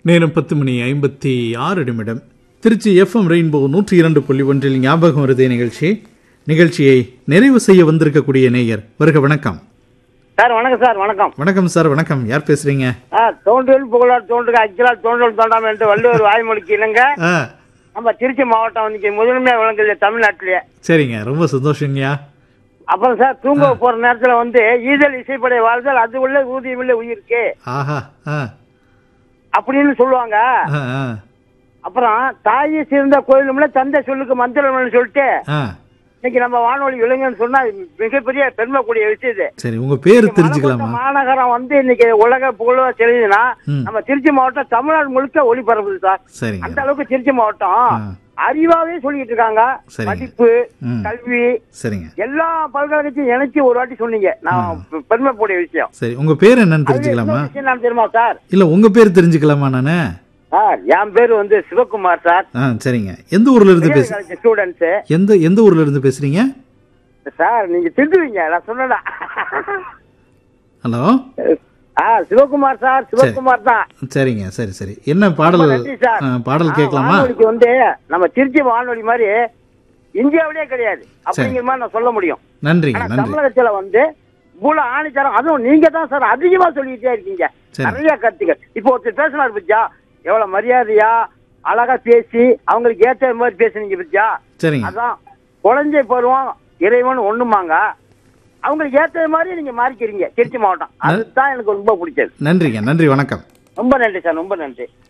நேரம் பத்து மணி ஐம்பத்தி ஆறு நிமிடம் திருச்சி எஃப்எம் ரெயின்போ நூற்றி இரண்டு புள்ளி ஒன்றில் ஞாபகம் வருதே நிகழ்ச்சி நிகழ்ச்சியை நிறைவு செய்ய வந்திருக்கக்கூடிய நேயர் வருக வணக்கம் சார் வணக்கம் சார் வணக்கம் வணக்கம் சார் வணக்கம் யார் பேசுறீங்க ஆ தோன்றில் புகழார் தோன்றுக அச்சிலார் தோன்றல் தோண்டாம் என்று வள்ளுவர் வாய்மொழிக்கு இணங்க ஆ நம்ம திருச்சி மாவட்டம் இன்னைக்கு முதன்மையா விளங்குது தமிழ்நாட்டிலேயே சரிங்க ரொம்ப சந்தோஷங்கய்யா அப்புறம் சார் தூங்க போற நேரத்துல வந்து ஈதல் இசைப்படை வாழ்தல் அது உள்ள ஊதியம் இல்லை உயிருக்கு ஆஹா ஆ அப்படின்னு சொல்லுவாங்க ஆ ஆ அப்புறம் தாயை சேர்ந்த கோயிலும்ல தந்தை சொல்லுக்கு மந்திரம்னு சொல்லிட்டு ஆ இன்னைக்கு நம்ம வானொலி விலங்குன்னு சொன்னா இது மிகப்பெரிய பெருமைக்கூடிய விஷயம் இது சரி உங்க பேர் தெரிஞ்சுக்கலாமா மலபார் மாநகரம் வந்து இன்னைக்கு உலக புகழ தெரியுதுன்னா ம். நம்ம திருச்சி மாவட்டம் தமிழ்நாடு முழுக்க ஒளிபரப்புது சார் சரிங்க அந்த அளவுக்கு திருச்சி மாவட்டம் ஆ. அறிவாவே சொல்லிட்டு இருக்காங்க சரிங்க. படிப்பு ம். கல்வி சரிங்க எல்லா பல்கலைக்கழகத்தையும் இணைச்சு ஒரு வாட்டி சொன்னீங்க நான் பெருமைக்கூடிய விஷயம் சரி உங்க பேர் என்னன்னு அது தெரிஞ்சுக்கலாமா இன்னொரு விஷயம் நான் தெரியுமா சார் இல்ல உங்க பேர் தெரிஞ்சுக்கலாமா நானு சார் என் பேர் வந்து சிவகுமார் சார் ஆ சரிங்க எந்த ஊர்ல இருந்து பேசு ஸ்டூடெண்ட்ஸ் எந்த எந்த ஊர்ல இருந்து பேசுறீங்க சார் நீங்க திருந்துவீங்க நான் சொன்னேன் ஹலோ ஆ சிவகுமார் சார் சிவகுமார் தான் சரிங்க சரி சரி என்ன பாடல் ரொம்ப நன்றி சார். ஆ, பாடல் ஆ, கேட்கலாமா வானொலிக்கு வந்து நம்ம திருச்சி வானொலி மாதிரி இந்தியாவிலே கிடையாது அப்படிங்கிற மாதிரி நான் சொல்ல முடியும் நன்றிங்க ஆனா நன்றி தமிழகத்துல வந்து இவ்வளவு ஆணித்தரம் அதுவும் நீங்க தான் சார் அதிகமா சொல்லிட்டே இருக்கீங்க சரி. நிறைய கருத்துக்கள் இப்போ ஒருத்தர் பேசினார் பத்தியா எவ்வளவு மரியாதையா அழகா பேசி அவங்களுக்கு ஏற்ற மாதிரி பேசுனீங்க பத்தியா சரிங்க அதான் குழந்தை பருவம் இறைவன் ஒண்ணுமாங்க அவங்களுக்கு ஏற்ற மாதிரி நீங்க மாறிக்கிறீங்க திருச்சி மாவட்டம் அதுதான் எனக்கு ரொம்ப பிடிச்சது நன்றிங்க நன்றி வணக்கம் ரொம்ப நன்றி சார் ரொம்ப நன்றி